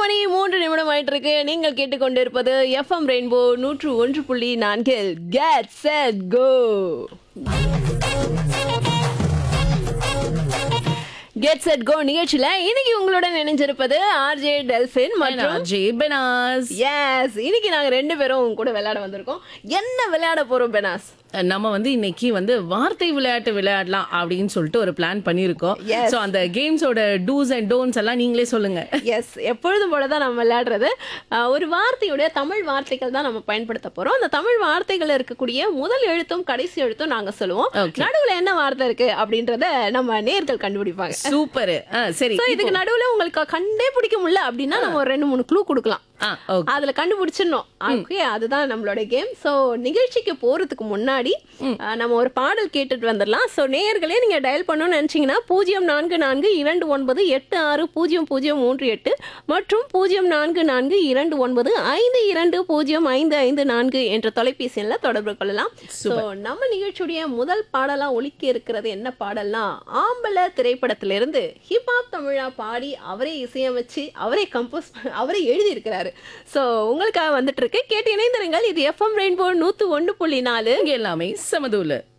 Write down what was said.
மணி மூன்று நிமிடம் ஆயிட்டு இருக்கு நீங்கள் கேட்டுக்கொண்டிருப்பது எஃப்எம் ரெயின்போ நூற்று ஒன்று புள்ளி நான்கில் get set go get set go நிகழ்ச்சியில இன்னைக்கு உங்களுடன் இணைஞ்சிருப்பது ஆர்ஜே டெல்பின் மற்றும் ஜே பெனாஸ் எஸ் இன்னைக்கு நாங்க ரெண்டு பேரும் உங்க கூட விளையாட வந்திருக்கோம் என்ன விளையாட போறோம் பெனாஸ் நம்ம வந்து இன்னைக்கு வந்து வார்த்தை விளையாட்டு விளையாடலாம் அப்படின்னு சொல்லிட்டு ஒரு பிளான் பண்ணியிருக்கோம் Yes. சோ அந்த கேம்ஸோட டூஸ் அண்ட் டோன்ஸ் எல்லாம் நீங்களே சொல்லுங்க எஸ் எப்பொழுதும் போல தான் நம்ம விளையாடுறது அஹ், ஒரு வார்த்தையுடைய தமிழ் வார்த்தைகள் தான் நம்ம பயன்படுத்த போறோம் அந்த தமிழ் வார்த்தைகள் இருக்கக்கூடிய முதல் எழுத்தும் கடைசி எழுத்தும் நாங்க சொல்லுவோம் Okay. நடுவுல என்ன வார்த்தை இருக்கு அப்படின்றத நம்ம நேர்கள் கண்டுபிடிப்பாங்க சூப்பர் சரி சோ இதுக்கு நடுவுல உங்களுக்கு கண்டே பிடிக்க முடியல அப்படின்னா நம்ம ஒரு ரெண்டு மூணு க்ளூ கொடுக்கலாம் ஆ, okay. அதுல கண்டுபிடிச்சிடணும் ஓகே அதுதான் நம்மளோட கேம் சோ நிகழ்ச்சிக்கு போறதுக்கு முன்னாடி அஹ், நம்ம ஒரு பாடல் கேட்டுட்டு வந்துடலாம் சோ நேயர்களே நீங்க டயல் பண்ணணும்னு நினைச்சீங்கன்னா பூஜ்ஜியம் நான்கு நான்கு இரண்டு ஒன்பது எட்டு ஆறு பூஜ்ஜியம் பூஜ்ஜியம் மூன்று எட்டு மற்றும் பூஜ்ஜியம் நான்கு நான்கு இரண்டு ஒன்பது ஐந்து இரண்டு பூஜ்ஜியம் ஐந்து ஐந்து நான்கு என்ற தொலைபேசி எண்ணில் தொடர்பு கொள்ளலாம் சோ நம்ம நிகழ்ச்சியுடைய முதல் பாடலா ஒலிக்க இருக்கிறது என்ன பாடல்னா ஆம்பள திரைப்படத்திலிருந்து ஹிப்ஹாப் தமிழா பாடி அவரே இசையமைச்சு அவரே கம்போஸ் அவரே எழுதி இருக்கிறாரு சோ உங்களுக்காக வந்துட்டு இருக்கு கேட்டு இணைந்திருங்கள் இது எஃப்எம் ரெயின்போ நூத்து ஒன்று புள்ளி நாலு இங்க எல்லாமே சமதூல